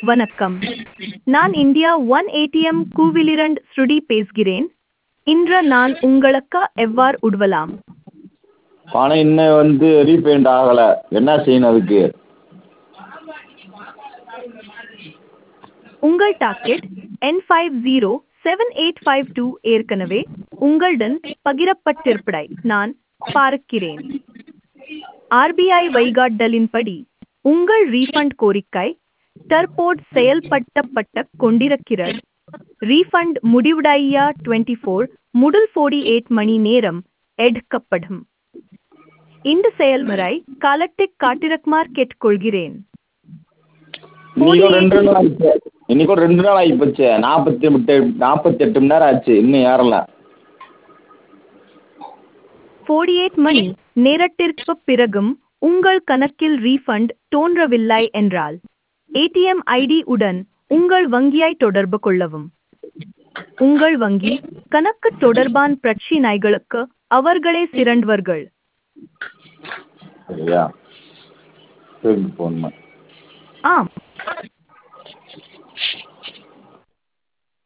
வணக்கம் நான் India one ATM கூவிலிரண்ட் ஸ்ருடி பேசுகிறேன் இன்று நான் உங்களுக்கு எவ்வாறு உதவலாம் பணம் இன்னும் வந்து ரீபேமெண்ட் ஆகலை என்ன செய்யணும் அதுக்கு உங்கள் டாக்கெட் என் five zero seven eight five two ஏற்கனவே உங்களுடன் பகிரப்பட்டிருப்பதை நான் பார்க்கிறேன் ஆர்பிஐ வழிகாட்டலின்படி உங்கள் ரீஃபண்ட் கோரிக்கை தற்போது செயல்படுத்தப்பட்டு கொண்டிருக்கிறது ரீஃபண்ட் முடிவடைய டுவெண்ட்டி ஃபோர் முதல் ஃபோர்டி எயிட் மணி நேரம் எடுக்கப்படும் இந்த செயல்முறை காலத்தை காட்டிருக்குமாறு கேட்டுக்கொள்கிறேன் இன்னைக்கு ரெண்டு நாள் ஆயிடுச்சு இன்னைக்கு ஒரு ரெண்டு நாள் ஆகிப்போச்சு நாற்பத்தி எட்டு நாற்பத்தெட்டு மணி நேரம் ஆச்சு இன்னும் ஏறலை ஃபோர்டி எயிட் மணி நேரத்திற்கு பிறகும் உங்கள் கணக்கில் ரீஃபண்ட் தோன்றவில்லை என்றால் ஏடிஎம் ஐடி உடன் உங்கள் வங்கியை தொடர்பு கொள்ளவும் உங்கள் வங்கி கணக்கு தொடர்பான பிரச்சினைகளுக்கு அவர்களே சிறந்தவர்கள் சரியா சரி ஃபோன் பண்ணு ஆம்